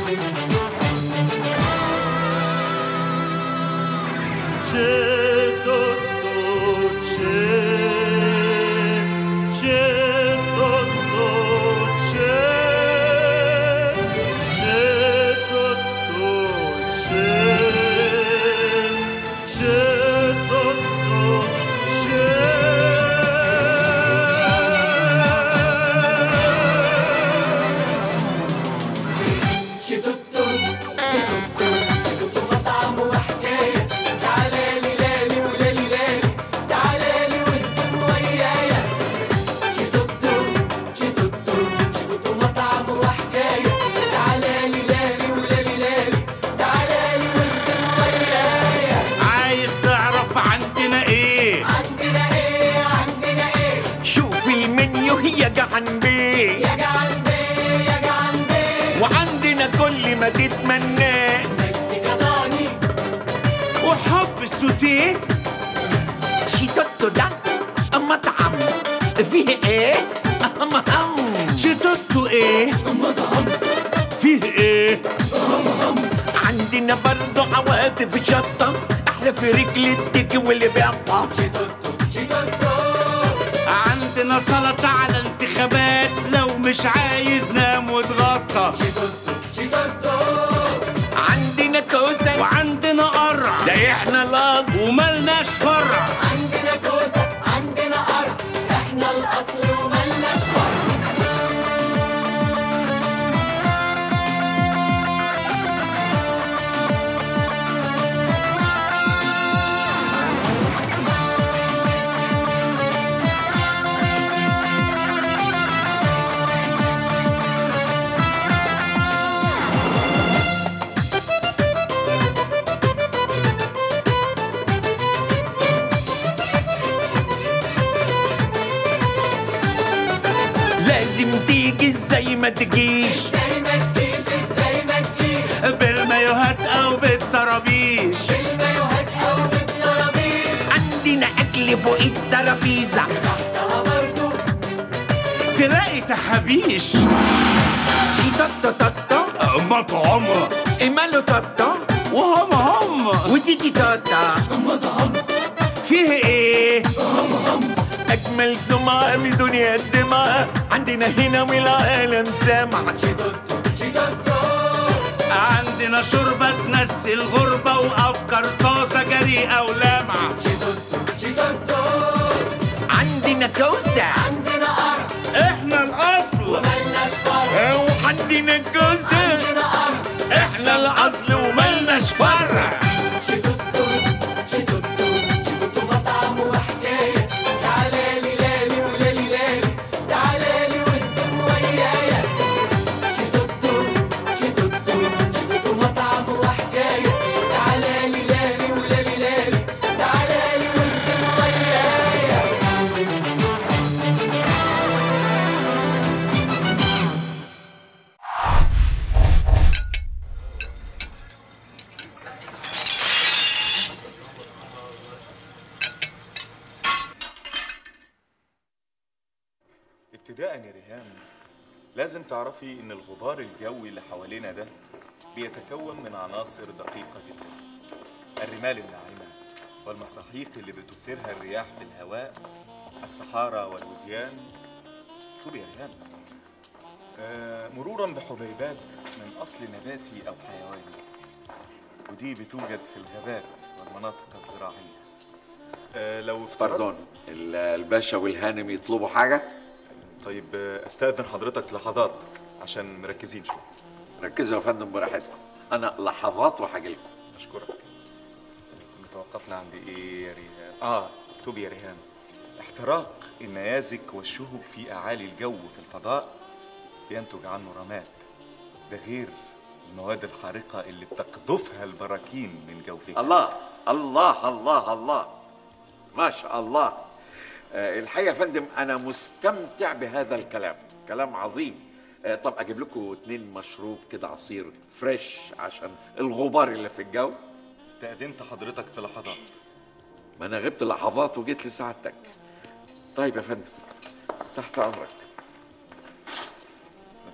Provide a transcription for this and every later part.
C'è tutto, c'è, c'è tutto, c'è, c'è tutto, c'è, c'è tutto, شي دكتور شي دكتور شي دكتور مطعم وحكاية تعالى لي لالي ولالي لالي تعالى لي واهتم ويايا شي دكتور شي دكتور شي دكتور مطعم وحكاية تعالى لي لالي ولالي لالي تعالى لي واهتم ويايا عايز تعرف عندنا ايه عندنا ايه عندنا ايه شوف المنيو يا جعان بيه يا جعان بيه يا جعان بيه وعندنا كل ما تتمناه مزيكا ضاني وحب السوتيه شيتوتو ده مطعم فيه ايه؟ مهم شيتوتو ايه فيه ايه عندنا برضو عواطف شطة احلى في رجل الديك واللي بيقطع شي دكتور شي دكتور عندنا سلطة على انتخابات لو مش عايز نام واتغطى شي دكتور شي دكتور عندنا كوسة وعندنا قرع ده احنا الاصل وملناش فرع عندنا كوسة عندنا قرع احنا الاصل وملناش فرع لازم تيجي زي ما تجيش ازاي ما تجيش ازاي ما تجيش بالمايوهات او بالطرابيش بالمايوهات او بالطرابيش عندنا اكل فوق الترابيزة تحتها برضو تلاقي تحابيش شيتوتو توتو مطعمة ماله توتو وهم هم وتيتي توتا فيه ايه اجمل سمعة بدنيا الدماء عندنا هنا والعالم سامع شي دكتور شي دكتور عندنا شوربة تنسي الغربة وأفكار طازة جريئة ولامعة شي دكتور شي دكتور عندنا كوسة عندنا قرع إحنا الأصل وملناش فرع وعندنا كوسة عندنا قرع احنا الاصل وملناش فرع شي دكتور شي دكتور شي دكتور مطعم وحكاية تعالى لي لالي ولالي لالي تعالى لي واهتم ويايا شي دكتور شي دكتور شي دكتور مطعم وحكاية تعالى لي لالي ولالي لالي تعالى لي واهتم ويايا ابتداء يا ريهام لازم تعرفي ان الغبار الجوي اللي حوالينا ده بيتكون من عناصر دقيقة جدا الرمال الناعمة والمساحيق اللي بتثيرها الرياح بالهواء الصحارى والوديان طول يا ريهام آه مرورا بحبيبات من اصل نباتي او حيواني ودي بتوجد في الغابات والمناطق الزراعية آه لو افترض باردون ال- الباشا والهانم يطلبوا حاجة طيب آه، استاذن حضرتك لحظات عشان مركزين شويه ركزوا يا فندم براحتكم أنا لحظات وحاجة لكم اشكرك كنا توقفنا عند ايه يا ريهام اه اكتبي يا ريهام احتراق النيازك والشهب في اعالي الجو في الفضاء بينتج عنه رماد ده غير المواد الحارقة اللي بتقذفها البراكين من جوفها الله الله الله الله ما شاء الله آه، الحقيقة يا فندم أنا مستمتع بهذا الكلام كلام عظيم آه، طب أجيب لكم اتنين مشروب كده عصير فريش عشان الغبار اللي في الجو استأذنت حضرتك في لحظات ما أنا غبت لحظات وجيت لسعادتك طيب يا فندم تحت أمرك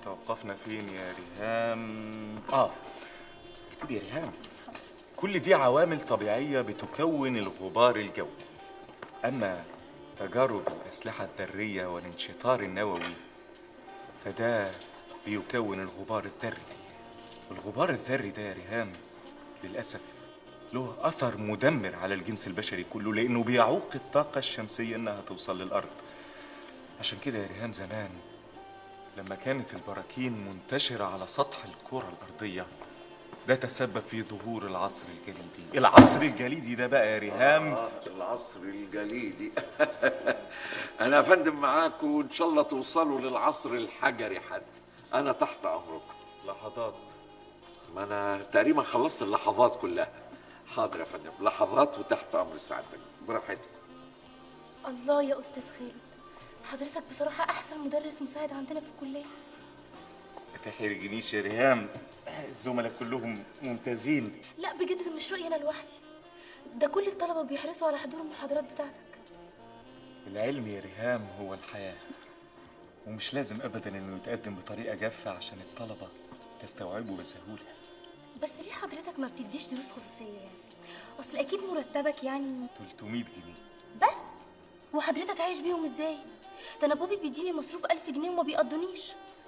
توقفنا فين يا ريهام اه اكتبي يا ريهام كل دي عوامل طبيعية بتكون الغبار الجوي أما تجارب الأسلحة الذرية والانشطار النووي فده بيكون الغبار الذري والغبار الذري ده يا ريهام للأسف له أثر مدمر على الجنس البشري كله لأنه بيعوق الطاقة الشمسية إنها توصل للأرض عشان كده يا ريهام زمان لما كانت البراكين منتشرة على سطح الكرة الأرضية ده تسبب في ظهور العصر الجليدي العصر الجليدي ده بقى يا ريهام آه العصر الجليدي انا يا فندم معاكم وان شاء الله توصلوا للعصر الحجري حتى انا تحت امركم لحظات ما انا تقريبا خلصت اللحظات كلها حاضر يا فندم لحظات وتحت امر سعادتك براحتك الله يا استاذ خالد حضرتك بصراحه احسن مدرس مساعد عندنا في الكليه ما تحرجنيش يا ريهام الزملاء كلهم ممتازين لا بجد ده مش رايي انا لوحدي ده كل الطلبه بيحرصوا على حضور المحاضرات بتاعتك العلم يا ريهام هو الحياة ومش لازم أبدا إنه يتقدم بطريقة جافة عشان الطلبة تستوعبه بسهولة بس ليه حضرتك ما بتديش دروس خصوصيه يعني اصل اكيد مرتبك يعني 300 جنيه بس وحضرتك عايش بيهم ازاي ده انا بابي بيديني مصروف ألف جنيه وما بيقضونيش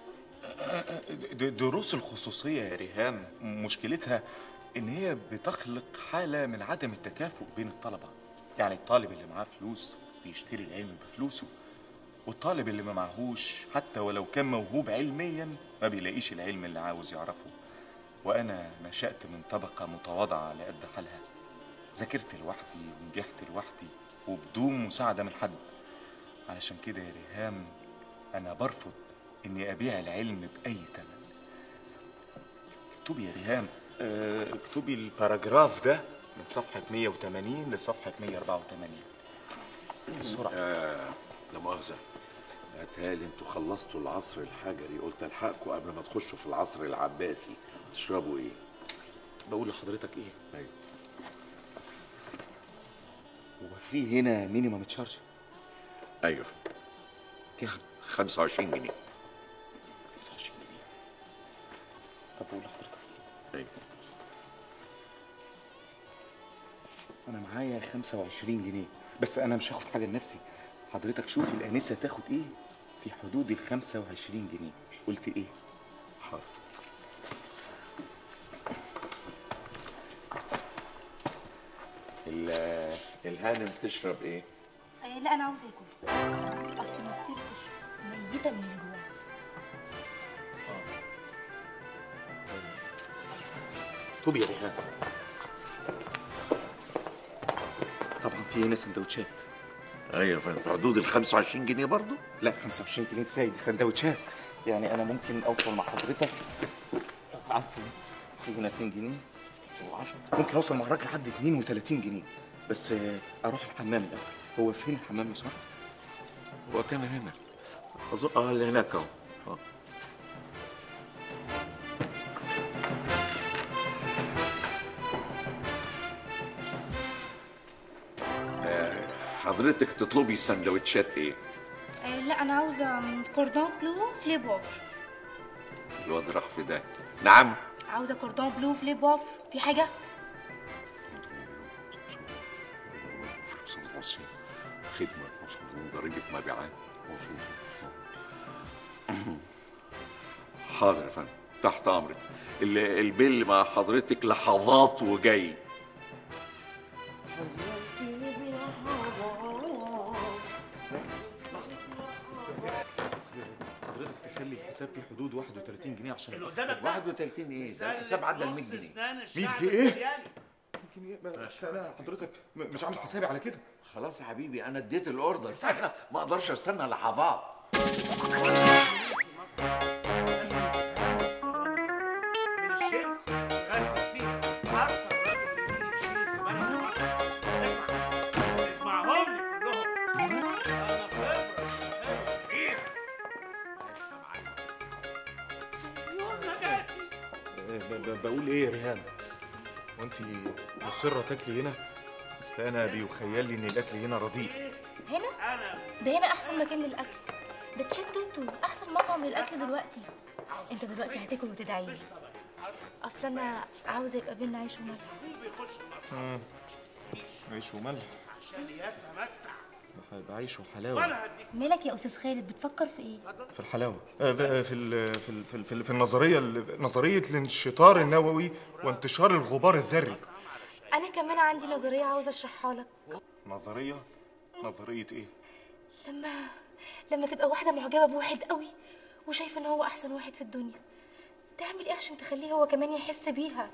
د- دروس الخصوصية يا ريهام مشكلتها إن هي بتخلق حالة من عدم التكافؤ بين الطلبة يعني الطالب اللي معاه فلوس بيشتري العلم بفلوسه والطالب اللي ما معهوش حتى ولو كان موهوب علميا ما بيلاقيش العلم اللي عاوز يعرفه وأنا نشأت من طبقة متواضعة على قد حالها ذاكرت لوحدي ونجحت لوحدي وبدون مساعدة من حد علشان كده يا ريهام أنا برفض إني أبيع العلم بأي تمن اكتبي يا ريهام آه، اكتبي الباراجراف ده من صفحة 180 لصفحة 184 بسرعة لا مؤاخذة اتهيألي انتوا خلصتوا العصر الحجري قلت الحقكم قبل ما تخشوا في العصر العباسي تشربوا ايه؟ بقول لحضرتك إيه ايوه هو في هنا مينيمم تشارج ايوه كام 25 جنيه 25 جنيه طب بقول لحضرتك إيه ايوه أنا معايا 25 جنيه بس أنا مش هاخد حاجة لنفسي حضرتك شوف الأنسة تاخد إيه في حدود ال 25 جنيه قلت إيه؟ حاضر ال- الهانم تشرب ايه؟ آه لا انا عاوزه اكل اصل ما فطرتش ميته من الجوع طب يا ريهام طبعا في هنا سندوتشات ايوه فاهم في حدود ال 25 جنيه برضو؟ لا 25 جنيه ازاي دي سندوتشات يعني انا ممكن اوصل مع حضرتك عفوا في هنا 2 جنيه و10 ممكن اوصل مع الراجل لحد 32 جنيه بس آه، اروح الحمام الاول هو فين الحمام يا صاحبي؟ هو كان هنا اظن اه اللي هناك اهو آه. آه، حضرتك تطلبي سندوتشات ايه؟ آه لا انا عاوزه كوردون بلو فلي بوفر الواد راح في ده نعم عاوزه كوردون بلو فلي بوفر في حاجه خدمة ضريبة مبيعات حاضر يا فندم تحت امرك ال- البيل مع حضرتك لحظات وجاي بس حضرتك تخلي الحساب في حدود 31 جنيه عشان اللي قدامك ده 31 ايه ده الحساب عدى ال 100 جنيه 100 جنيه؟ يمكن ايه ما- بس انا حضرتك م- مش عامل حسابي على كده خلاص يا حبيبي انا اديت الاوردر انا ما اقدرش استنى لحظات من الشيف خد ستيف اكتر راجل بيجي يشيل الزباين اسمع اجمعهم لي كلهم انا خبره كبير يوم ما جاتي ب- ب- بقول ايه يا ريهام وانت مصره تاكلي هنا اصل انا بيخيل لي ان الاكل هنا رديء هنا انا ده هنا احسن مكان للاكل ده تشات توتو احسن مطعم للاكل دلوقتي انت دلوقتي هتاكل وتدعي لي اصل انا عاوزه يبقى بينا عيش وملح عيش وملح هيبقى عيش وحلاوه مالك يا استاذ خالد بتفكر في ايه في الحلاوه آه، في في ال- في ال- في ال- في ال- في النظريه ال- نظريه الانشطار النووي وانتشار الغبار الذري انا كمان عندي نظريه عاوزه اشرحها لك نظريه نظريه ايه لما لما تبقى واحده معجبه بواحد قوي وشايفه ان هو احسن واحد في الدنيا تعمل ايه عشان تخليه هو كمان يحس بيها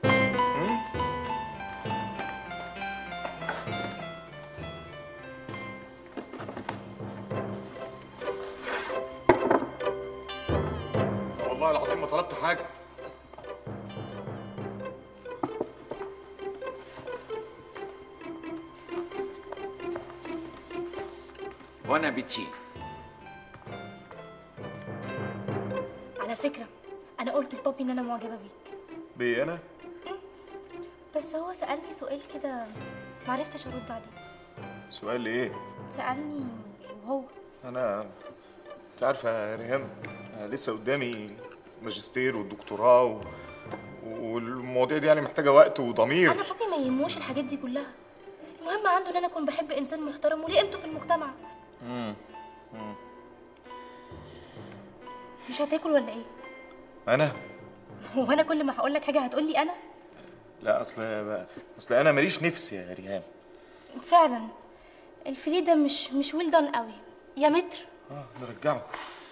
والله العظيم ما طلبت حاجه وانا بتين على فكره انا قلت لبابي ان انا معجبه بيك بيه انا بس هو سالني سؤال كده معرفتش ارد عليه سؤال ايه سالني وهو انا انت عارفه يا ريهام أنا لسه قدامي ماجستير والدكتوراه و... والمواضيع دي يعني محتاجه وقت وضمير انا بابي ما يهموش الحاجات دي كلها المهم عنده ان انا اكون بحب انسان محترم وليه قيمته في المجتمع مش هتاكل ولا ايه انا هو انا كل ما هقول لك حاجه هتقول لي انا لا اصل اصل انا ماليش نفس يا ريهام فعلا الفيليه ده مش مش ويل دان قوي يا متر اه نرجعه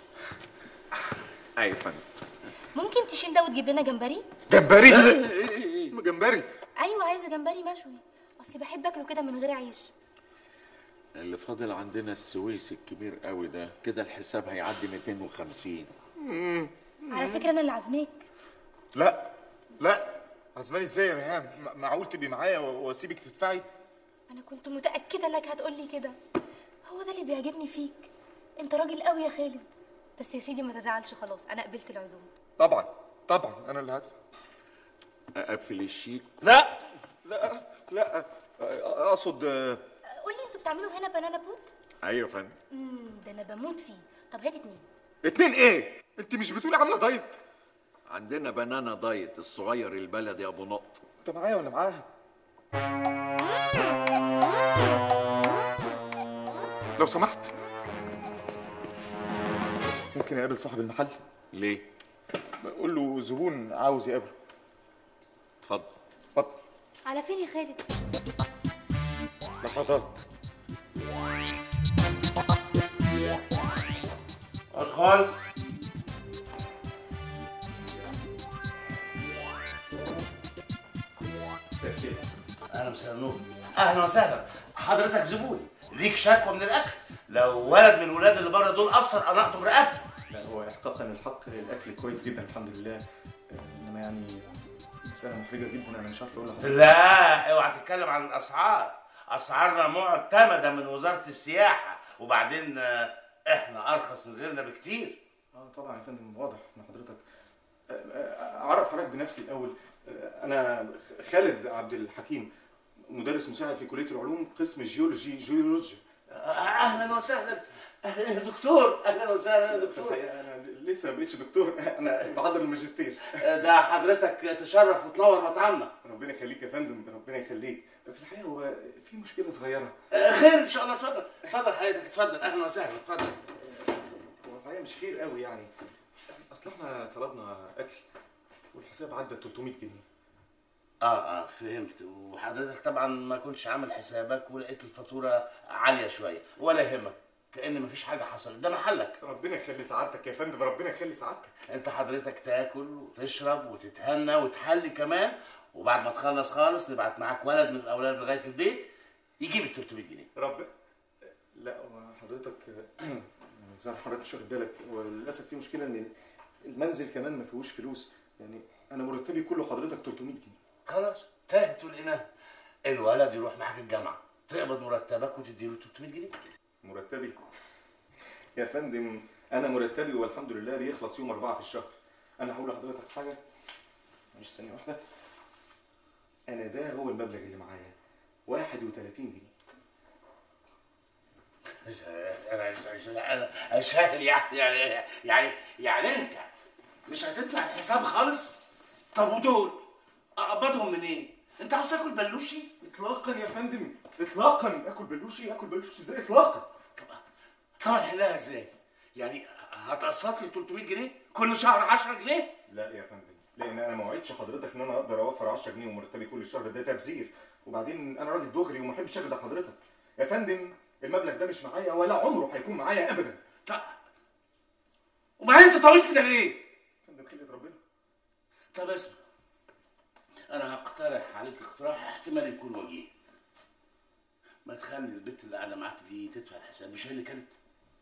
ايوه فندم ممكن تشيل ده وتجيب لنا جمبري جمبري جمبري ايوه عايزه جمبري مشوي اصلي بحب اكله كده من غير عيش اللي فاضل عندنا السويس الكبير قوي ده كده الحساب هيعدي 250 على فكره انا اللي عازماك لا لا عزماني ازاي يا ريهام م- معقول تبقي معايا و- واسيبك تدفعي انا كنت متاكده انك هتقول لي كده هو ده اللي بيعجبني فيك انت راجل قوي يا خالد بس يا سيدي ما تزعلش خلاص انا قبلت العزومه طبعا طبعا انا اللي هدفع اقفل الشيك لا لا لا اقصد آه، قول لي انتوا بتعملوا هنا بنانا بوت ايوه يا فندم امم ده انا بموت فيه طب هات اتنين اتنين ايه انت مش بتقولي عامله دايت عندنا بنانا دايت الصغير البلدي ابو نقط انت معايا ولا معاها لو سمحت ممكن اقابل صاحب المحل ليه قول له زبون عاوز يقابله اتفضل اتفضل على فين يا خالد لحظات ادخل اهلا مساء النور اهلا وسهلا حضرتك زبون ليك شكوى من الاكل لو ولد من الولاد اللي بره دول اثر انا اقطم رقبته لا هو احقاقا الحق الاكل كويس جدا الحمد لله انما يعني مسألة محرجة جدا انا مش عارف اقول لحضرتك لا اوعى تتكلم عن الاسعار اسعارنا معتمده من وزاره السياحه وبعدين آه، احنا ارخص من غيرنا بكتير اه طبعا يا فندم واضح ان حضرتك آه، آه، اعرف حضرتك بنفسي الاول آه، انا خالد عبد الحكيم مدرس مساعد في كليه العلوم قسم جيولوجي جيولوجيا اهلا وسهلا أهلاً يا دكتور اهلا وسهلا يا دكتور الحقيقه انا لسه ما بقتش دكتور انا بحضر الماجستير ده حضرتك تشرف وتنور مطعمنا ربنا يخليك يا فندم ربنا يخليك في الحقيقه هو في مشكله صغيره آه، خير ان شاء الله اتفضل اتفضل حضرتك اتفضل اهلا وسهلا اتفضل هو الحقيقه مش خير قوي يعني اصل احنا طلبنا اكل والحساب عدى 300 جنيه اه اه فهمت وحضرتك طبعا ما كنتش عامل حسابك ولقيت الفاتوره عاليه شويه ولا يهمك كأن مفيش حاجه حصلت ده محلك ربنا يخلي سعادتك يا فندم ربنا يخلي سعادتك انت حضرتك تاكل وتشرب وتتهنى وتحلي كمان وبعد ما تخلص خالص نبعت معاك ولد من الاولاد لغايه البيت يجيب ال 300 جنيه رب لا هو حضرتك زي ما حضرتك مش واخد بالك وللاسف في مشكله ان المنزل كمان ما فيهوش فلوس يعني انا مرتبي كله حضرتك 300 جنيه خلاص تاهت ولقيناها الولد يروح معاك الجامعه تقبض مرتبك وتديله 300 جنيه مرتبي يا فندم انا مرتبي والحمد لله بيخلص يوم أربعة في الشهر انا هقول لحضرتك حاجه مش ثانيه واحده انا ده هو المبلغ اللي معايا 31 جنيه انا انا انا سهل يعني يعني يعني يعني انت مش هتدفع الحساب خالص طب ودول اقبضهم منين انت عاوز تاكل بلوشي اطلاقا يا فندم اطلاقا اكل بلوشي اكل بلوشي ازاي اطلاقا طب هنحلها ازاي يعني هتقسط لي 300 جنيه كل شهر 10 جنيه لا يا فندم لان انا ما وعدتش حضرتك ان انا اقدر اوفر 10 جنيه ومرتبي كل شهر ده تبذير وبعدين انا راجل دغري وما احبش اخد حضرتك يا فندم المبلغ ده مش معايا ولا عمره هيكون معايا ابدا طب وبعدين انت طويل كده ليه يا فندم خلقة ربنا طب اسمع انا هقترح عليك اقتراح احتمال يكون وجيه ما تخلي البنت اللي قاعده معاك دي تدفع الحساب مش هي اللي كانت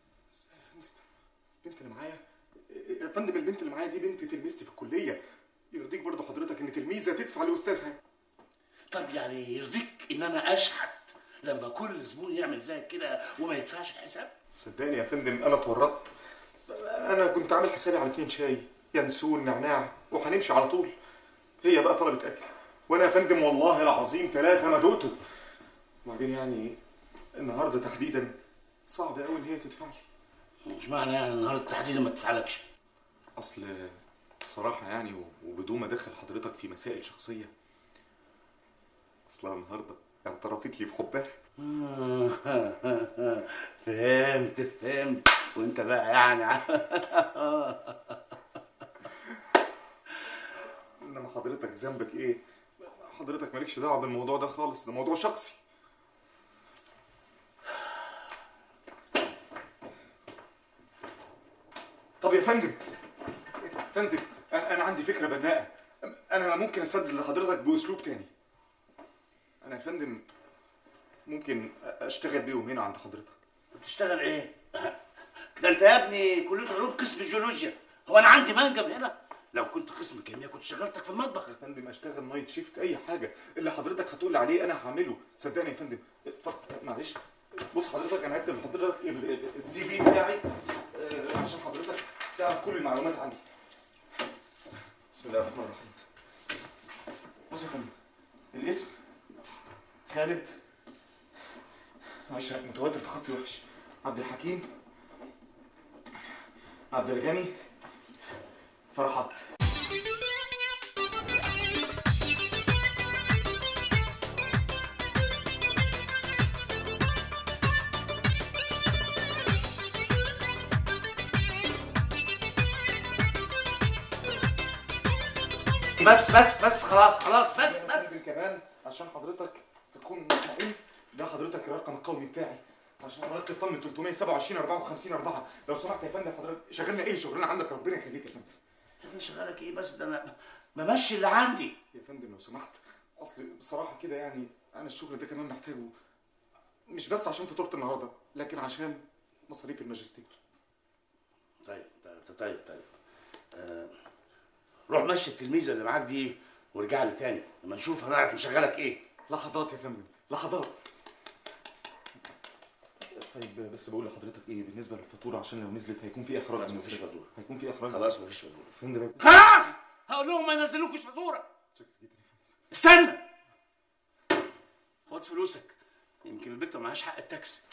البنت اللي معايا يا فندم البنت اللي معايا دي بنت تلميذتي في الكليه يرضيك برضه حضرتك ان تلميذه تدفع لاستاذها طب يعني يرضيك ان انا اشحت لما كل زبون يعمل زي كده وما يدفعش الحساب صدقني يا فندم انا اتورطت انا كنت عامل حسابي على اتنين شاي ينسون نعناع وهنمشي على طول هي بقى طلبت اكل وانا يا فندم والله العظيم ثلاثه ما دقته وبعدين يعني النهارده تحديدا صعب قوي ان هي تدفع لي مش معنى يعني النهارده تحديدا ما تدفعلكش اصل بصراحه يعني وبدون ما ادخل حضرتك في مسائل شخصيه اصلها النهارده اعترفت لي بحبها فهمت فهمت وانت بقى يعني انما حضرتك ذنبك ايه حضرتك مالكش دعوه بالموضوع ده خالص ده موضوع شخصي طب يا فندم يا فندم انا أنا عندي فكره بناءه انا ممكن اسدد لحضرتك باسلوب تاني انا يا فندم ممكن اشتغل بيهم هنا عند حضرتك بتشتغل ايه؟ ده انت يا ابني كليه علوم قسم الجيولوجيا هو انا عندي منجم هنا لو كنت قسم كيمياء كنت شغلتك في المطبخ يا فندم اشتغل نايت شيفت اي حاجه اللي حضرتك هتقول لي عليه انا هعمله صدقني يا فندم اتفضل معلش بص حضرتك انا هكتب لحضرتك ال- ال- السي في بتاعي آه، عشان حضرتك تعرف كل المعلومات عني بسم الله الرحمن الرحيم بص يا فندم الاسم خالد معلش متوتر في خطي وحش عبد الحكيم عبد الغني فرحات بس بس بس خلاص خلاص بس بس ممكن كمان عشان حضرتك تكون مطمئن ده حضرتك الرقم القومي بتاعي عشان حضرتك تطمن 327 54 4 لو سمحت يا فندم حضرتك شغلنا ايه شغلنا عندك ربنا يخليك يا فندم انا شغالك ايه بس ده انا بمشي اللي عندي يا فندم لو سمحت اصل بصراحه كده يعني انا الشغل ده كمان محتاجه مش بس عشان فاتوره النهارده لكن عشان مصاريف الماجستير طيب طيب طيب طيب آه روح مشي التلميذه اللي معاك دي وارجع لي تاني لما نشوف هنعرف نشغلك ايه لحظات يا فندم لحظات طيب بس بقول لحضرتك ايه بالنسبه للفاتوره عشان لو نزلت هيكون في اخراج خلاص من مفيش السجن. فاتورة. هيكون في اخراج خلاص مفيش فاتوره فندم خلاص هقول لهم ما ينزلوكش فاتوره استنى خد فلوسك يمكن البنت ما معهاش حق التاكسي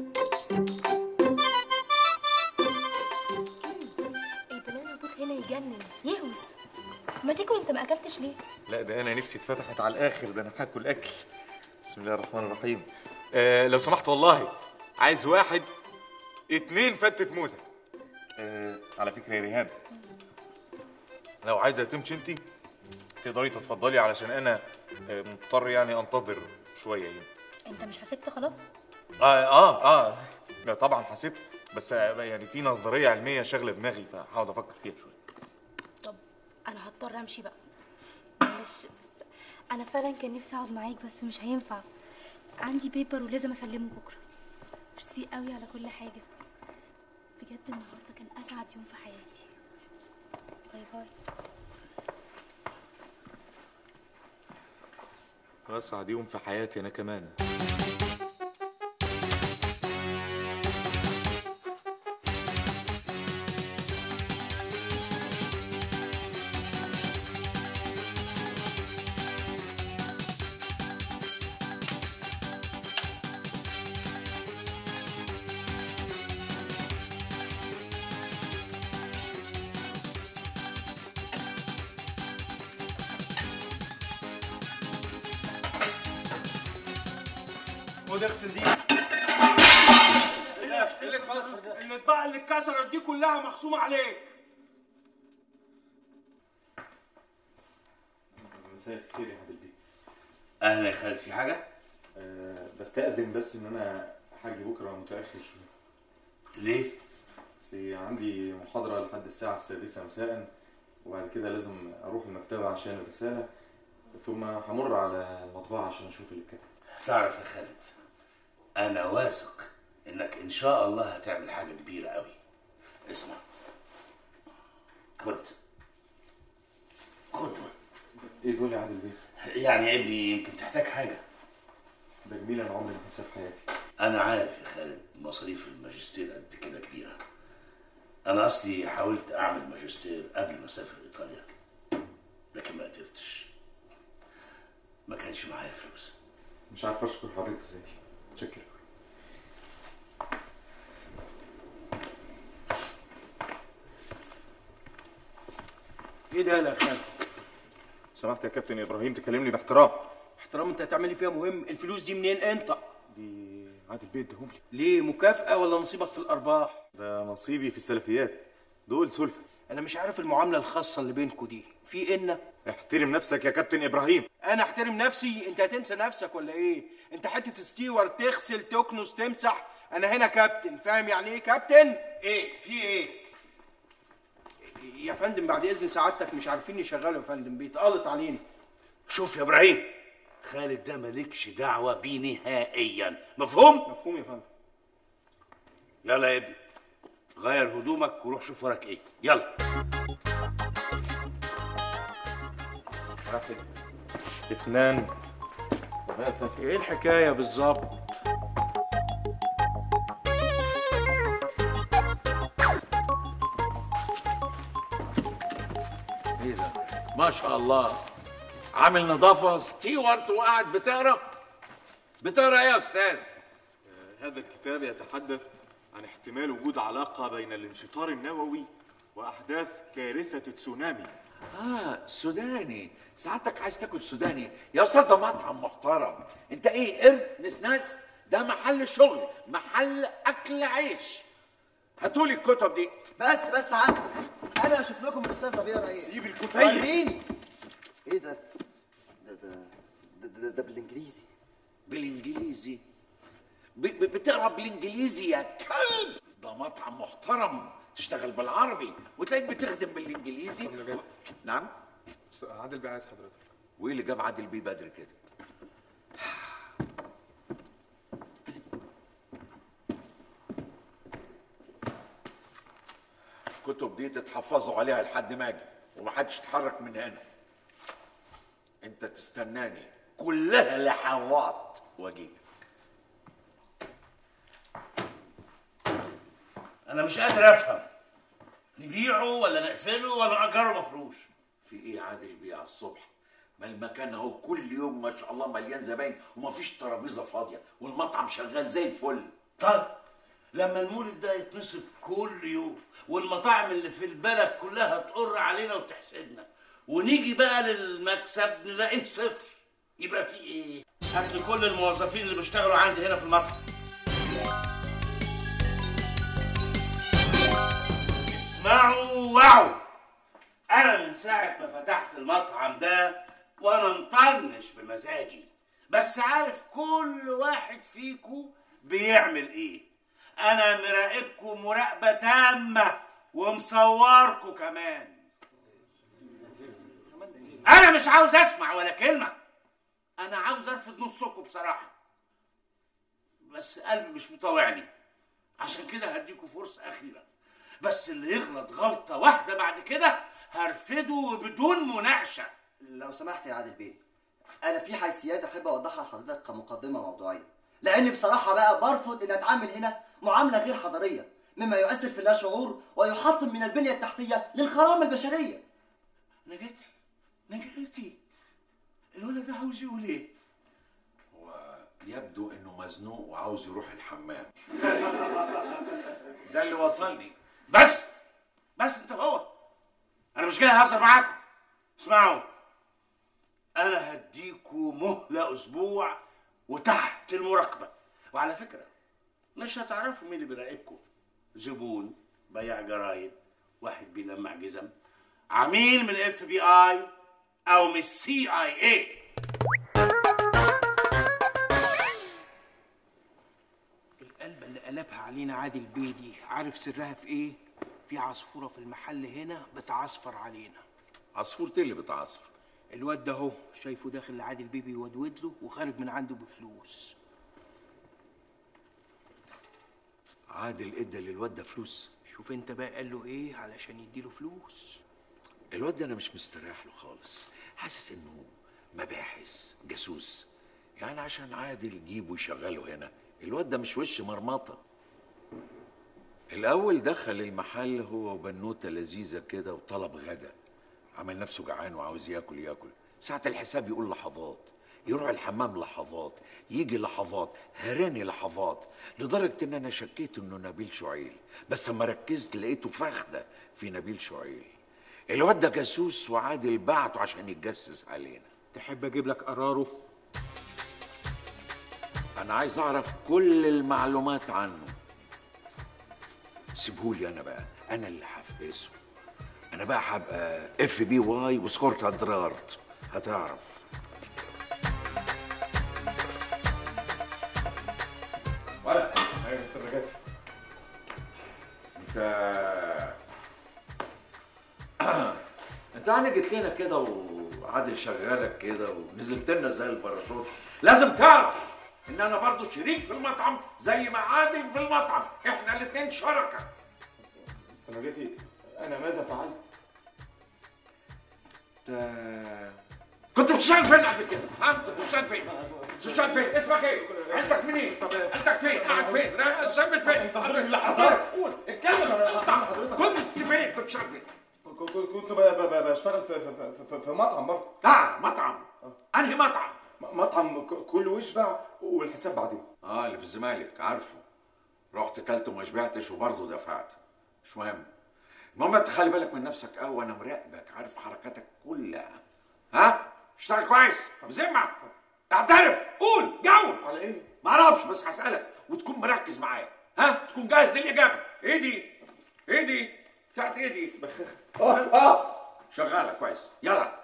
البنانا بوت هنا يجنن يهوس ما تاكل انت ما اكلتش ليه لا ده انا نفسي اتفتحت على الاخر ده انا هاكل اكل بسم الله الرحمن الرحيم آه لو سمحت والله عايز واحد اتنين فتة موزة آه على فكرة يا ريهام لو عايزة تمشي انتي تقدري تتفضلي علشان انا آه مضطر يعني انتظر شوية يعني انت مش حسبت خلاص اه اه اه لا طبعا حسبت بس آه، يعني في نظرية علمية شاغلة دماغي فهقعد افكر فيها شوية طب انا هضطر امشي بقى معلش بس انا فعلا كان نفسي اقعد معاك بس مش هينفع عندي بيبر ولازم اسلمه بكره ميرسي قوي على كل حاجه بجد النهارده كان اسعد يوم في حياتي باي باي اسعد يوم في حياتي انا كمان خد اغسل دي اللي اتكسر ده الاطباق اللي اتكسرت دي كلها مخصومه عليك مساء الخير يا عادل بيه اهلا يا خالد في حاجه أه بستأذن بس ان انا هاجي بكره متاخر شويه ليه بس عندي محاضره لحد الساعه السادسه مساء وبعد كده لازم اروح المكتبه عشان الرساله ثم همر على المطبعه عشان اشوف اللي اتكتب تعرف يا خالد انا واثق انك ان شاء الله هتعمل حاجه كبيره قوي اسمع خد خد دول ايه دول يا عادل بيه يعني يا ابني يمكن تحتاج حاجه ده جميل انا عمري ما هنساه في حياتي انا عارف يا خالد مصاريف الماجستير قد كده كبيره انا اصلي حاولت اعمل ماجستير قبل ما اسافر ايطاليا لكن ما قدرتش ما كانش معايا فلوس مش عارف اشكر حضرتك ازاي متشكر ايه ده يا خالد سمحت يا كابتن ابراهيم تكلمني باحترام احترام انت هتعمل لي فيها مهم الفلوس دي منين انت دي عادل بيه اداهم لي ليه مكافأة ولا نصيبك في الأرباح؟ ده نصيبي في السلفيات دول سلفة أنا مش عارف المعاملة الخاصة اللي بينكوا دي، في إن احترم نفسك يا كابتن ابراهيم أنا أحترم نفسي، أنت هتنسى نفسك ولا إيه؟ أنت حتة ستيور تغسل تكنس تمسح، أنا هنا كابتن، فاهم يعني إيه كابتن؟ إيه؟ في إيه؟ يا فندم بعد إذن سعادتك مش عارفين نشغله يا فندم بيتقلط علينا. شوف يا ابراهيم خالد ده مالكش دعوه بيه نهائيا مفهوم مفهوم يا فندم. يلا يا ابني غير هدومك وروح شوف وراك ايه يلا واحد اثنان ثلاثة إيه الحكاية بالظبط؟ ايه ده ما شاء الله عامل نظافه ستيوارت وقاعد بتقرا بتقرا ايه يا استاذ هذا الكتاب يتحدث عن احتمال وجود علاقة بين الانشطار النووي وأحداث كارثة تسونامي اه سوداني ساعتك عايز تاكل سوداني يا استاذ ده مطعم محترم انت ايه قرد نسناس ده محل شغل محل اكل عيش هاتولي الكتب دي بس بس عم انا اشوف لكم الاستاذ ده بيقرا ايه سيب الكتيب وريني ايه ده ده ده ده, ده, ده بالانجليزي بالانجليزي ب- ب- بتقرا بالانجليزي يا كلب ده مطعم محترم تشتغل بالعربي وتلاقيك بتخدم بالانجليزي نعم عادل بيه عايز حضرتك وايه اللي جاب عادل بيه بدري كده الكتب دي تتحفظوا عليها لحد ما اجي ومحدش يتحرك من هنا انت تستناني كلها لحظات واجيلك انا مش قادر افهم نبيعه ولا نقفله ولا نأجره مفروش في ايه عادل بيه على الصبح ما المكان اهو كل يوم ما شاء الله مليان زباين ومفيش ترابيزه فاضيه والمطعم شغال زي الفل طيب لما المولد ده يتنصب كل يوم والمطاعم اللي في البلد كلها تقر علينا وتحسدنا ونيجي بقى للمكسب نلاقيه صفر يبقى في ايه؟ هات لي كل الموظفين اللي بيشتغلوا عندي هنا في المطعم اسمعوا واعوا انا من ساعه ما فتحت المطعم ده وانا مطنش بمزاجي بس عارف كل واحد فيكم بيعمل ايه انا مراقبكم مراقبه تامه ومصوركم كمان انا مش عاوز اسمع ولا كلمه انا عاوز ارفض نصكم بصراحه بس قلبي مش مطاوعني عشان كده هديكوا فرصه اخيره بس اللي يغلط غلطه واحده بعد كده هرفده بدون مناقشه لو سمحت يا عادل بيه انا في حيثيات احب اوضحها لحضرتك كمقدمه موضوعيه لاني بصراحه بقى برفض ان اتعامل هنا معامله غير حضاريه مما يؤثر في اللاشعور ويحطم من البنيه التحتيه للخرام البشريه نجاتي نجاتي الولد ده عاوز يقول ايه ويبدو انه مزنوق وعاوز يروح الحمام ده اللي وصلني بس بس انت هو انا مش جاي اهزر معاكم اسمعوا انا هديكوا مهله اسبوع وتحت المراقبه وعلى فكره مش هتعرفوا مين اللي بيراقبكم زبون بياع جرايد واحد بيلمع جزم عميل من الاف بي اي او من السي اي اي القلبة اللي قلبها علينا عادل بيدي عارف سرها في ايه؟ في عصفورة في المحل هنا بتعصفر علينا عصفورتي اللي بتعصفر الواد ده اهو شايفه داخل لعادل بيبي يودود له وخارج من عنده بفلوس عادل ادى للواد ده فلوس شوف انت بقى قال له ايه علشان يديله فلوس الواد ده انا مش مستريح له خالص حاسس انه مباحث جاسوس يعني عشان عادل يجيبه ويشغله هنا الواد ده مش وش مرمطه الاول دخل المحل هو وبنوته لذيذه كده وطلب غدا عمل نفسه جعان وعاوز ياكل ياكل ساعة الحساب يقول لحظات يروح الحمام لحظات يجي لحظات هراني لحظات لدرجة ان انا شكيت انه نبيل شعيل بس لما ركزت لقيته فخدة في نبيل شعيل الواد ده جاسوس وعادل بعته عشان يتجسس علينا تحب اجيب لك قراره انا عايز اعرف كل المعلومات عنه سيبهولي انا بقى انا اللي هحفزه انا بقى هبقى اف بي واي وسكورت ادرارت هتعرف ولا ايوه يا استاذ رجاء انت انت يعني جيت لنا كده وعادل شغالك كده ونزلت لنا زي الباراشوت لازم تعرف ان انا برضو شريك في المطعم زي ما عادل في المطعم احنا الاثنين شركاء استاذ نجاتي انا ماذا فعلت؟ كنت بتشتغل فين قبل كده؟ ها؟ كنت بتشتغل فين؟ كنت بتشتغل فين؟ اسمك ايه؟ عيلتك منين؟ عيلتك فين؟ قاعد فين؟ را- ساكن فين؟ انت حضرتك لحظات. قول اتكلم اطلع كنت فين؟ كنت بتشتغل فين؟ ك- ك- كنت ب- ب- ب- بشتغل في في في, في مطعم برضه اه مطعم انهي مطعم؟ م- مطعم ك- كله يشبع والحساب بعدين اه اللي في الزمالك عارفه رحت كلت وما شبعتش وبرضه دفعت مش مهم المهم انت خلي بالك من نفسك قوي وانا مراقبك عارف حركاتك كلها ها اشتغل كويس بذمه اعترف قول جاوب على ايه؟ ما اعرفش بس هسالك وتكون مركز معايا ها تكون جاهز للاجابه ايه دي ايه دي بتاعت ايه دي اه اه شغاله كويس يلا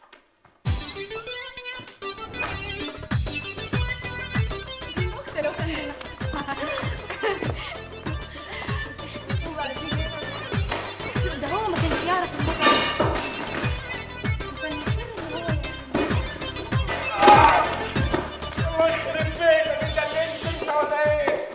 ده هو ما كانش يعرف المطعم وكان مصر ان هو يخرب بيتك انت اللي انت ولا ايه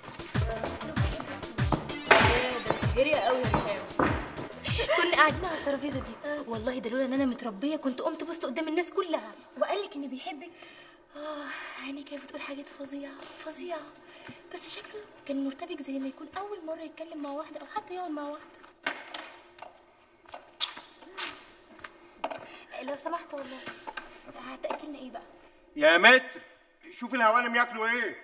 جريئة قوي يا ريهام كنا قاعدين على الترابيزه دي والله ده لولا ان انا متربيه كنت قمت بوست قدام الناس كلها وقال لك انه بيحبك اه عيني كانت بتقول حاجات فظيعه فظيعه بس شكله كان مرتبك زي ما يكون اول مره يتكلم مع واحده او حتى يقعد مع واحده لو سمحت والله هتاكلنا ايه بقى يا متر شوف الهوانم ياكلوا ايه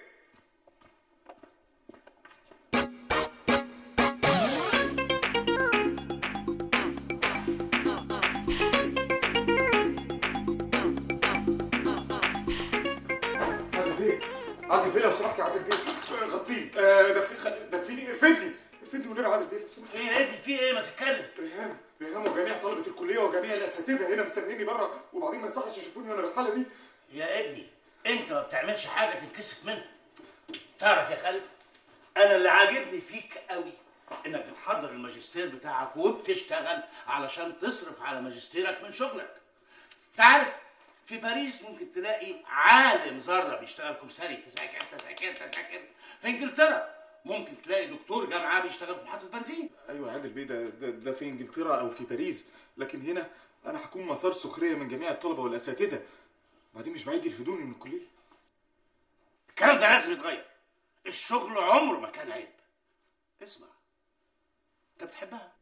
عادل بيه عادل بيه لو سمحت يا عادل بيه غطيني آه، دفي- خ- دفيني افندي افندي ونبي عادل بيه لو سمحت. ايه يا ابني في ايه ما تتكلم ريهام ريهام وجميع طلبة الكلية وجميع الأساتذة هنا مستنيني بره وبعدين ما يصحش يشوفوني وأنا بالحالة دي يا ابني انت ما بتعملش حاجه تنكسف منها تعرف يا خالد انا اللي عاجبني فيك قوي انك بتحضر الماجستير بتاعك وبتشتغل علشان تصرف على ماجستيرك من شغلك تعرف في باريس ممكن تلاقي عالم ذره بيشتغل كمساري تذاكر تذاكر تذاكر في انجلترا ممكن تلاقي دكتور جامعه بيشتغل في محطه بنزين أيوة يا عادل بيه ده, ده, ده في إنجلترا أو في باريس لكن هنا أنا هكون مثار سخرية من جميع الطلبة والأساتذة بعدين مش بعيد يرفدوني من الكلية الكلام ده لازم يتغير الشغل عمره ما كان عيب اسمع انت بتحبها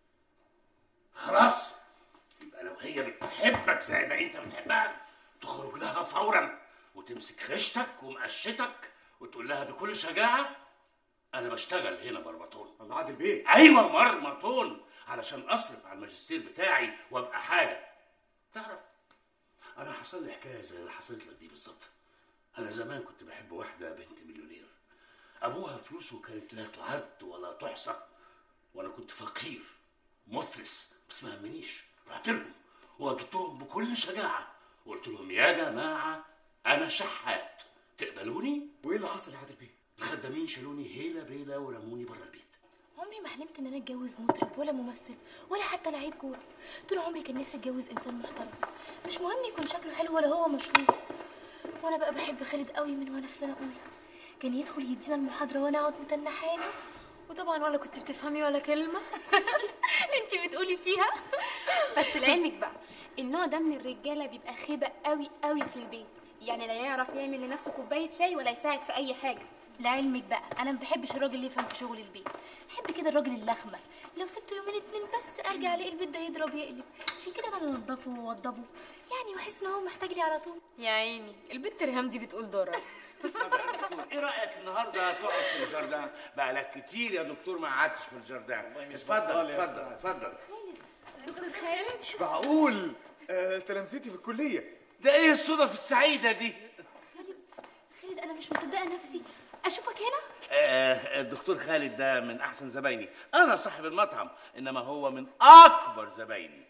خلاص يبقى لو هي بتحبك زي ما انت بتحبها تخرج لها فورا وتمسك خشتك ومقشتك وتقول لها بكل شجاعه انا بشتغل هنا مرمطون الله عادل بيه ايوه مرمطون علشان اصرف على الماجستير بتاعي وابقى حاجه تعرف انا حصل لي حكايه زي اللي حصلت لك دي بالظبط انا زمان كنت بحب واحده بنت مليونير ابوها فلوسه كانت لا تعد ولا تحصى وانا كنت فقير مفلس بس ما همنيش رحت لهم وواجهتهم بكل شجاعه وقلت لهم يا جماعه انا شحات تقبلوني وايه اللي حصل يا عادل بيه الخدامين شالوني هيله بيله ورموني بره البيت عمري ما حلمت ان انا اتجوز مطرب ولا ممثل ولا حتى لعيب كوره طول عمري كان نفسي اتجوز انسان محترم مش مهم يكون شكله حلو ولا هو مشهور وانا بقى بحب خالد قوي من وانا في سنه اولى كان يدخل يدينا المحاضره وانا اقعد متنحه له وطبعا ولا كنت بتفهمي ولا كلمه انت بتقولي فيها بس لعلمك بقى النوع ده من الرجاله بيبقى خيبه قوي قوي في البيت يعني لا يعرف يعمل لنفسه كوبايه شاي ولا يساعد في اي حاجه لعلمك بقى انا ما بحبش الراجل اللي يفهم في شغل البيت بحب كده الراجل اللخمه لو سبته يومين اتنين بس ارجع الاقي البيت ده يضرب يقلب عشان كده انا اللي انضفه واوضبه يعني واحس ان هو محتاج لي على طول يا عيني البت ريهام دي بتقول ضرر ايه رايك النهارده تقعد في الجردان بقى لك كتير يا دكتور ما قعدتش في الجردان اتفضل اتفضل اتفضل دكتور خالد مش معقول آه، تلامذتي في الكليه ده ايه الصدف السعيده دي خالد انا مش مصدقه نفسي اشوفك هنا آه الدكتور خالد ده من احسن زبايني انا صاحب المطعم انما هو من اكبر زبايني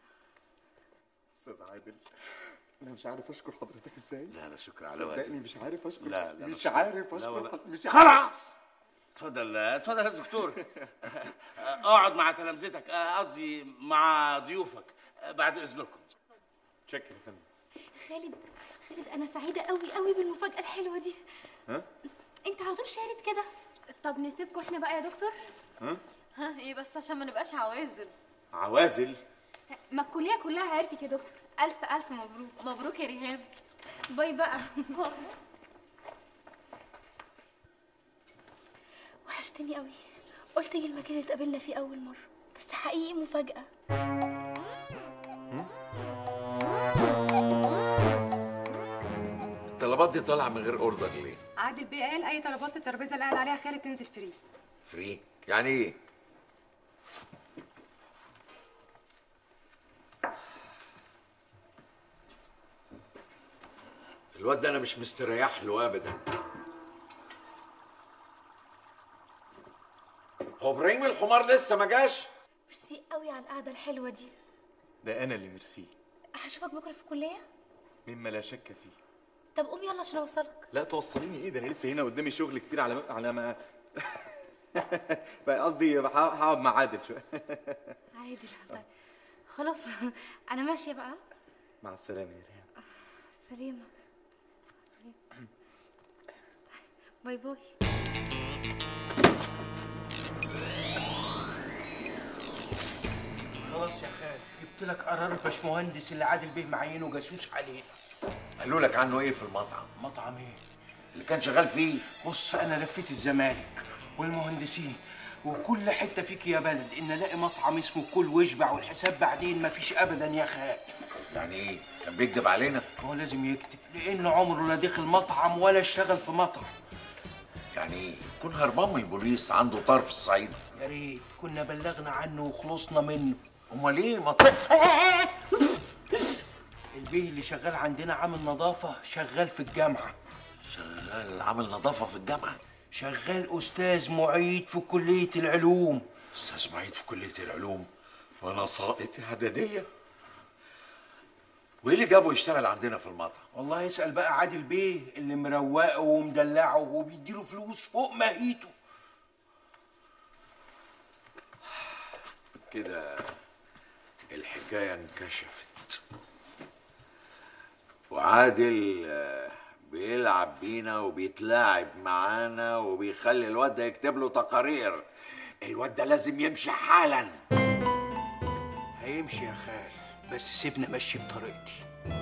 استاذ عادل انا مش عارف اشكر حضرتك ازاي لا لا شكرا على وقتك صدقني مش عارف اشكر لا لا مش لا. عارف لا اشكر ولا- حضرتك مش عارف خلاص اتفضل اتفضل يا دكتور اقعد مع تلامذتك آه، قصدي مع ضيوفك آه، بعد اذنكم شكرا يا فندم خالد خالد انا سعيده قوي قوي بالمفاجاه الحلوه دي ها انت على طول شارد كده طب نسيبكم احنا بقى يا دكتور ها ايه بس عشان ما نبقاش عوازل عوازل ما الكليه كلها عرفت يا دكتور الف الف مبروك مبروك يا ريهام باي بقى وحشتني قوي قلت اجي المكان اللي اتقابلنا فيه اول مره بس حقيقي مفاجاه الطلبات دي طالعه من غير اوردر ليه؟ عادل بيه قال اي طلبات الترابيزه اللي قاعد عليها خالد تنزل فري فري يعني ايه؟ الواد ده انا مش مستريح له ابدا هو ابراهيم الحمار لسه ما جاش ميرسي قوي على القعده الحلوه دي ده انا اللي ميرسي هشوفك بكره في الكليه مما لا شك فيه طب قوم يلا عشان اوصلك لا توصليني ايه ده انا لسه هنا قدامي شغل كتير على على ما بقى قصدي هق- هقعد مع عادل شويه عادي لا طيب خلاص انا ماشيه بقى مع السلامه يا ريهام سلامه سلامه باي باي خلاص يا خالد جبت لك قرار الباشمهندس اللي عادل بيه معينه جاسوس علينا قالوا لك عنه ايه في المطعم؟ مطعم ايه اللي كان شغال فيه بص انا لفيت الزمالك والمهندسين وكل حته فيك يا بلد ان الاقي مطعم اسمه كل واشبع والحساب بعدين مفيش ابدا يا خال يعني ايه؟ كان بيكذب علينا؟ هو لازم يكتب لان عمره لا دخل مطعم ولا اشتغل في مطعم يعني ايه؟ يكون هربان من البوليس عنده طرف الصعيد يا ريت كنا بلغنا عنه وخلصنا منه امال ايه؟ ما طلع البيه اللي شغال عندنا عامل نظافه شغال في الجامعه شغال عامل نظافه في الجامعه شغال استاذ معيد في كليه العلوم استاذ معيد في كليه العلوم وانا ساقط اعداديه وايه اللي جابه يشتغل عندنا في المطعم؟ والله اسال بقى عادل بيه اللي مروقه ومدلعه وبيديله فلوس فوق ماهيته كده الحكايه انكشفت وعادل آه، بيلعب بينا وبيتلاعب معانا وبيخلي الواد ده يكتب له تقارير الواد ده لازم يمشي حالا هيمشي يا خال بس سيبنا ماشي بطريقتي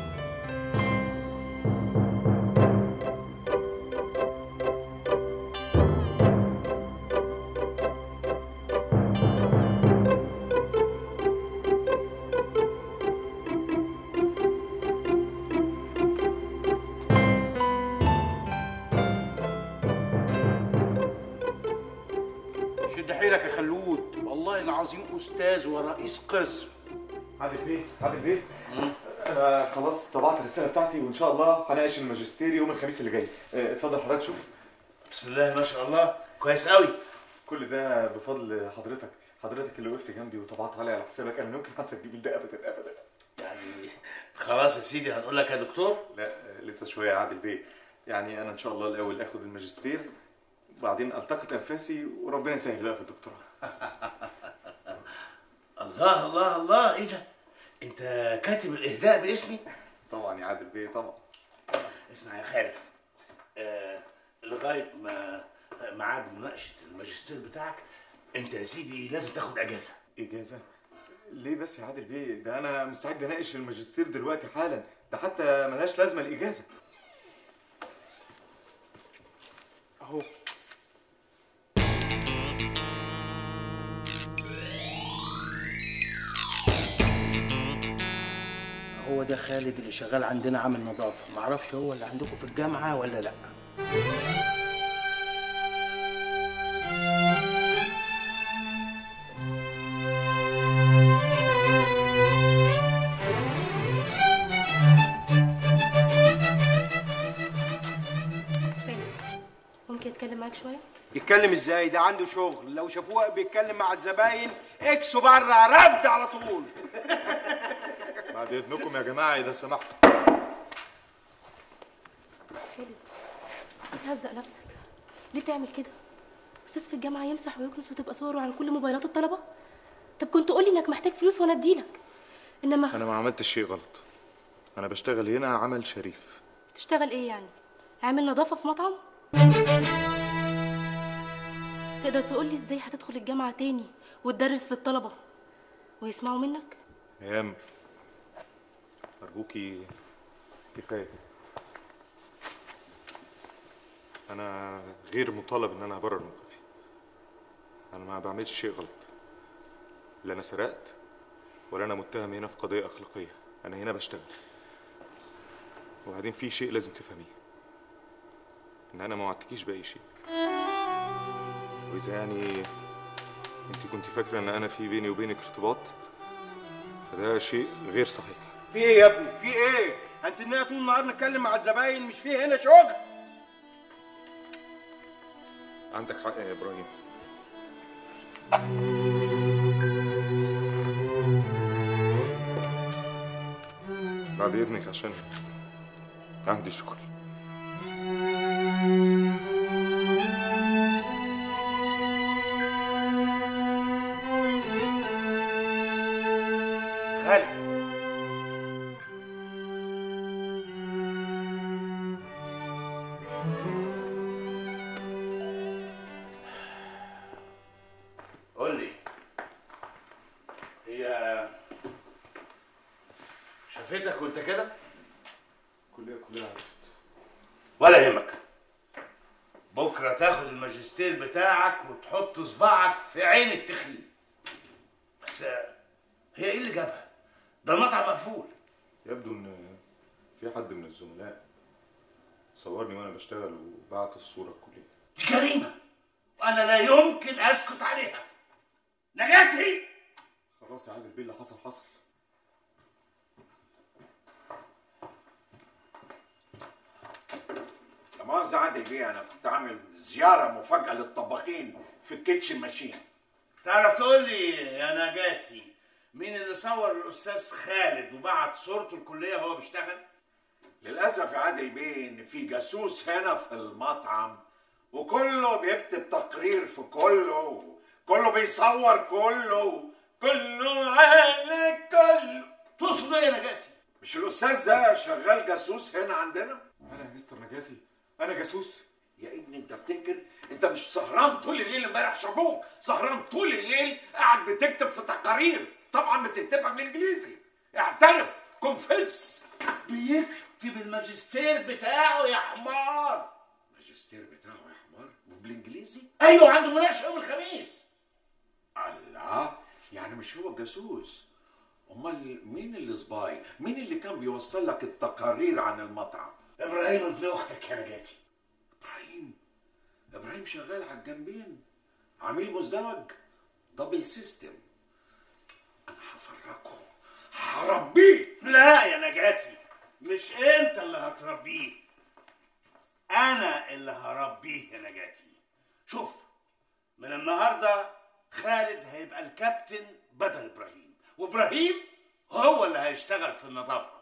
شد حيلك يا خلود والله العظيم استاذ ورئيس قسم عادل بيه عادل بيه انا خلاص طبعت الرساله بتاعتي وان شاء الله هناقش الماجستير يوم الخميس اللي جاي اه، اتفضل حضرتك شوف بسم الله ما شاء الله كويس قوي كل ده بفضل حضرتك حضرتك اللي وقفت جنبي وطبعت علي على حسابك انا ممكن انسى الجميل ده ابدا ابدا يعني خلاص يا سيدي هنقول لك يا دكتور لا اه، لسه شويه يا عادل بيه يعني انا ان شاء الله الاول اخد الماجستير وبعدين التقط انفاسي وربنا يسهل بقى في الدكتوراه الله الله الله ايه ده انت كاتب الاهداء باسمي طبعا يا عادل بيه طبعا اسمع يا خالد آه لغايه ما ميعاد مناقشه الماجستير بتاعك انت يا سيدي لازم تاخد اجازه اجازه ليه بس يا عادل بيه ده انا مستعد اناقش الماجستير دلوقتي حالا ده حتى ملهاش لازمه الاجازه اهو هو ده خالد اللي شغال عندنا عامل نظافه معرفش هو اللي عندكم في الجامعه ولا لا ممكن اتكلم معاك شويه يتكلم ازاي ده عنده شغل لو شافوه بيتكلم مع الزباين اكسوا بره رفض على طول بعد اذنكم يا جماعه اذا سمحتوا خالد بتهزق نفسك ليه تعمل كده استاذ في الجامعه يمسح ويكنس وتبقى صوره على كل موبايلات الطلبه طب كنت قولي انك محتاج فلوس وانا اديلك انما انا ما عملتش شيء غلط انا بشتغل هنا عمل شريف تشتغل ايه يعني عامل نظافه في مطعم تقدر تقولي ازاي هتدخل الجامعه تاني وتدرس للطلبه ويسمعوا منك ايام ارجوكي كفايه انا غير مطالب ان انا ابرر موقفي انا ما بعملش شيء غلط لا انا سرقت ولا انا متهم هنا في قضيه اخلاقيه انا هنا بشتغل وبعدين في شيء لازم تفهميه ان انا ما وعدتكيش باي شيء واذا يعني انت كنت فاكره ان انا في بيني وبينك ارتباط فده شيء غير صحيح في ايه يا ابني في ايه انت اننا طول النهار نتكلم مع الزباين مش في هنا شغل عندك حق يا ابراهيم بعد اذنك عشان عندي شغل خالد قول لي هي شافتك وانت كده كلية كلية عرفت ولا يهمك بكره تاخد الماجستير بتاعك وتحط صباعك في عين التخين بس هي ايه اللي جابها ده المطعم مقفول يبدو ان في حد من الزملاء صورني وانا بشتغل وبعت الصورة الكلية دي جريمه وانا لا يمكن اسكت عليها نجاتي خلاص يا عادل بيه اللي حصل حصل لا مؤاخذة عادل بيه أنا كنت عامل زيارة مفاجأة للطباخين في الكيتشن ماشين تعرف تقول لي يا نجاتي مين اللي صور الاستاذ خالد وبعت صورته الكليه وهو بيشتغل للأسف يا عادل بيه إن في جاسوس هنا في المطعم وكله بيكتب تقرير في كله كله بيصور كله كله على كله تقصد ايه يا نجاتي؟ مش الأستاذ ده شغال جاسوس هنا عندنا؟ انا يا مستر نجاتي انا جاسوس يا ابني انت بتنكر انت مش سهران طول الليل امبارح شافوك سهران طول الليل قاعد بتكتب في تقارير طبعا بتكتبها بالانجليزي اعترف كونفس بيكتب الماجستير بتاعه يا حمار الماجستير بتاعه يا حمار وبالانجليزي ايوه عنده مناقشه يوم الخميس الله يعني مش هو الجاسوس امال مين اللي سباي مين اللي كان بيوصل لك التقارير عن المطعم ابراهيم ابن اختك يا نجاتي ابراهيم ابراهيم شغال على الجنبين عميل مزدوج دبل سيستم انا هفرقه هربيه لا يا نجاتي مش انت اللي هتربيه انا اللي هربيه يا نجاتي شوف من النهارده خالد هيبقى الكابتن بدل ابراهيم وابراهيم هو اللي هيشتغل في النظافه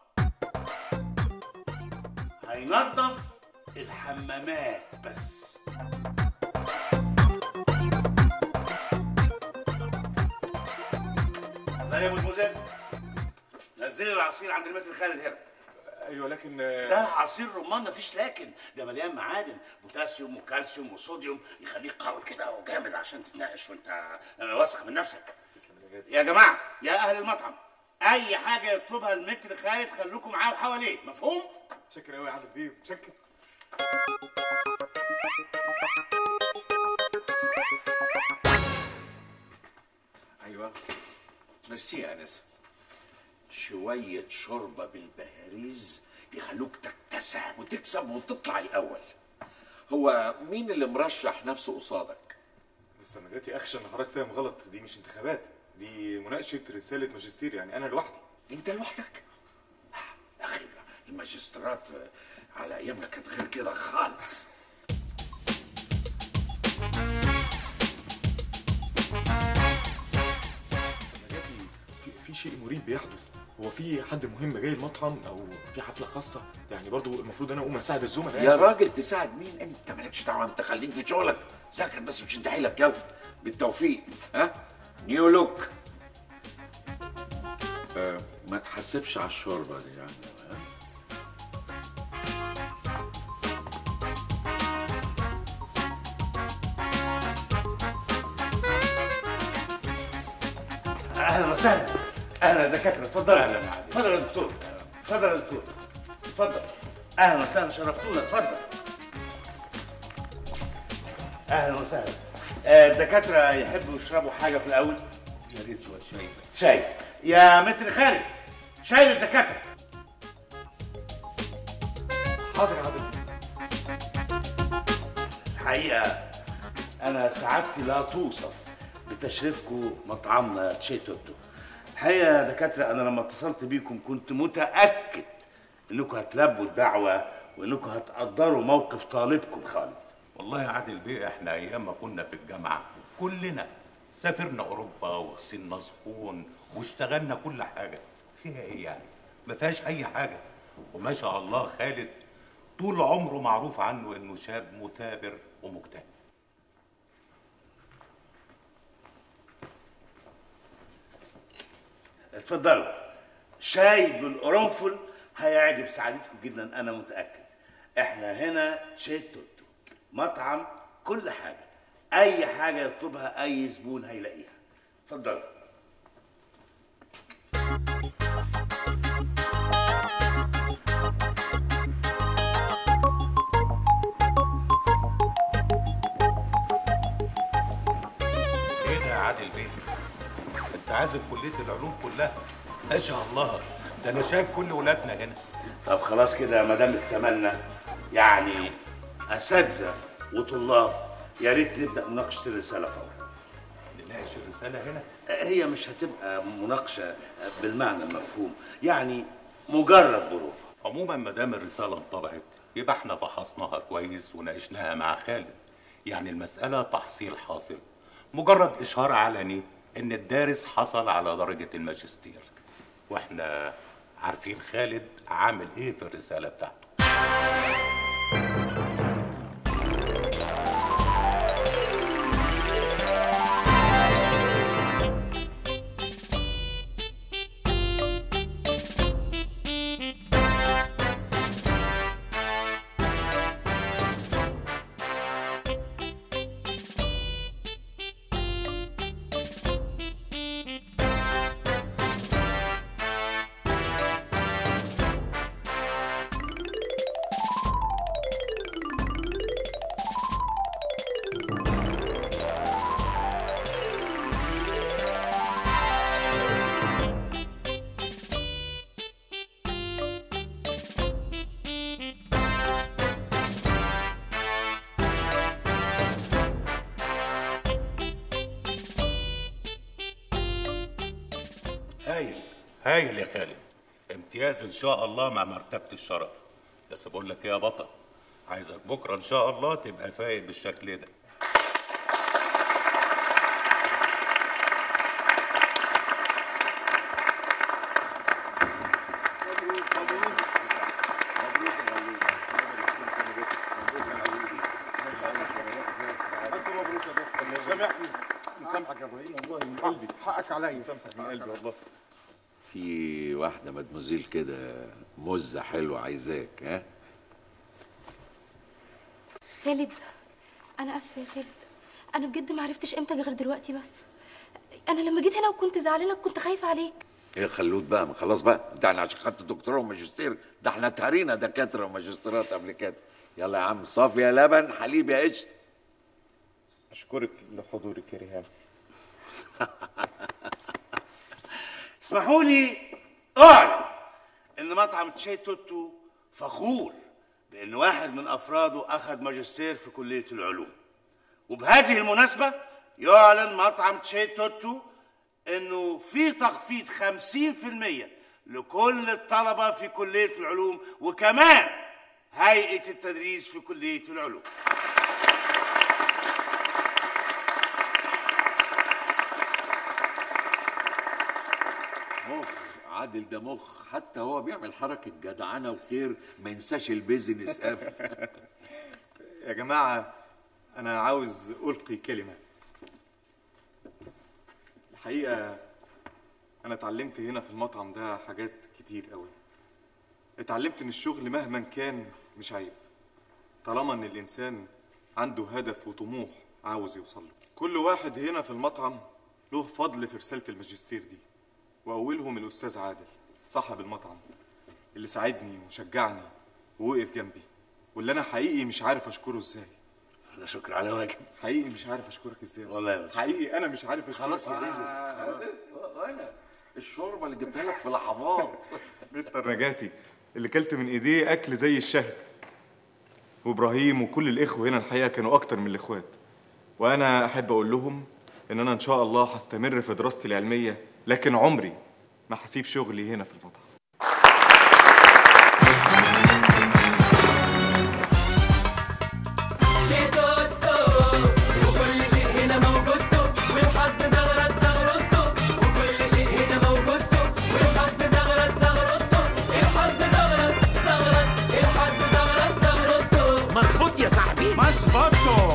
هينظف الحمامات بس لا يا مدموزيل نزلي العصير عند المتر خالد هنا ايوه لكن ده عصير رمان مفيش لكن ده مليان معادن بوتاسيوم وكالسيوم وصوديوم يخليك قوي كده وجامد عشان تتناقش وانت واثق من نفسك يا جماعه يا اهل المطعم اي حاجه يطلبها المتر خالد خلوكم معاه وحواليه مفهوم متشكر قوي يا عادل بيه متشكر ايوه ميرسي يا انسه شويه شوربه بالبهاريز يخلوك تكتسح وتكسب وتطلع الاول هو مين اللي مرشح نفسه قصادك بس انا جاتي اخشى ان حضرتك فاهم غلط دي مش انتخابات دي مناقشه رساله ماجستير يعني انا لوحدي انت لوحدك يا اخي الماجستيرات على ايامنا كانت غير كده خالص جاتي في, في شيء مريب بيحدث هو في حد مهم جاي المطعم او في حفله خاصه يعني برضو المفروض انا اقوم اساعد الزملاء يا يعني. راجل تساعد مين انت مالكش دعوه انت خليك في شغلك ذاكر بس وشد حيلك يلا بالتوفيق ها نيو لوك آه ما تحسبش على الشوربه دي يعني ها؟ اهلا وسهلا اهلا يا دكاتره اتفضل اهلا اتفضل يا دكتور اتفضل يا دكتور اتفضل اهلا وسهلا شرفتونا اتفضل اهلا وسهلا آه، الدكاتره يحبوا يشربوا حاجه في الاول يا ريت شويه شاي شاي يا متر خالد شاي للدكاتره حاضر حاضر الحقيقه انا سعادتي لا توصف بتشريفكم مطعمنا تشي توتو الحقيقه يا دكاتره انا لما اتصلت بيكم كنت متاكد انكم هتلبوا الدعوه وانكم هتقدروا موقف طالبكم خالد والله يا عادل بيه احنا ايام ما كنا في الجامعه كلنا سافرنا اوروبا وغسلنا صحون واشتغلنا كل حاجه فيها ايه يعني ما فيهاش اي حاجه وما شاء الله خالد طول عمره معروف عنه انه شاب مثابر ومجتهد اتفضلوا شاي بالقرنفل هيعجب سعادتكم جدا انا متاكد احنا هنا شاي توتو مطعم كل حاجه اي حاجه يطلبها اي زبون هيلاقيها اتفضلوا ايه ده يا عادل بيه انت عازف كليه العلوم كلها ما شاء الله ده انا شايف كل ولادنا هنا طب خلاص كده ما دام اكتملنا يعني اساتذه وطلاب يا ريت نبدا مناقشه الرساله فورا نناقش الرساله هنا هي مش هتبقى مناقشه بالمعنى المفهوم يعني مجرد ظروف عموما ما دام الرساله انطبعت يبقى احنا فحصناها كويس وناقشناها مع خالد يعني المساله تحصيل حاصل مجرد اشهار علني ان الدارس حصل على درجه الماجستير واحنا عارفين خالد عامل ايه في الرساله بتاعته هايل هايل يا خالد امتياز ان شاء الله مع مرتبه الشرف بس بقول لك ايه يا بطل عايزك بكره ان شاء الله تبقى فايق بالشكل ده الف مبروك يا دكتور سامحني مسامحك يا ابراهيم والله من قلبي حقك عليا مسامحك من قلبي والله في واحدة مدموزيل كده مزة حلوة عايزاك ها خالد انا اسفه يا خالد انا بجد ما عرفتش امتى غير دلوقتي بس انا لما جيت هنا وكنت زعلانه كنت خايفه عليك ايه يا خلود بقى ما خلاص بقى ده احنا عشان خدت دكتوراه وماجستير ده احنا تهرينا دكاترة وماجستيرات قبل كده يلا يا عم صافي يا لبن حليب يا قشطة اشكرك لحضورك يا ريهام اسمحوا لي اعلن ان مطعم تشي توتو فخور بان واحد من افراده اخذ ماجستير في كليه العلوم وبهذه المناسبه يعلن مطعم تشي توتو انه في تخفيض 50% لكل الطلبه في كليه العلوم وكمان هيئه التدريس في كليه العلوم مخ عادل ده مخ حتى هو بيعمل حركة جدعنة وخير ما ينساش البيزنس ابدا يا جماعة أنا عاوز ألقي كلمة الحقيقة أنا اتعلمت هنا في المطعم ده حاجات كتير قوي اتعلمت إن الشغل مهما كان مش عيب طالما إن الإنسان عنده هدف وطموح عاوز يوصل له كل واحد هنا في المطعم له فضل في رسالة الماجستير دي وأولهم الأستاذ عادل صاحب المطعم اللي ساعدني وشجعني ووقف جنبي واللي أنا حقيقي مش عارف أشكره إزاي ده شكر على واجب حقيقي مش عارف أشكرك إزاي يا والله يا أستاذ. باشا. حقيقي أنا مش عارف أشكرك خلاص يا إزاي. زيزو انا الشوربة اللي جبتها لك في لحظات مستر نجاتي اللي كلت من ايديه اكل زي الشهد وابراهيم وكل الاخوه هنا الحقيقه كانوا اكتر من الاخوات وانا احب اقول لهم ان انا ان شاء الله هستمر في دراستي العلميه لكن عمري ما هسيب شغلي هنا في المطعم شي توتو وكل شيء هنا موجود والحظ زغرت زغرته وكل شيء هنا موجود والحظ زغرت زغرته الحظ زغرت زغرت الحظ زغرت زغرته مظبوط يا صاحبي مظبوط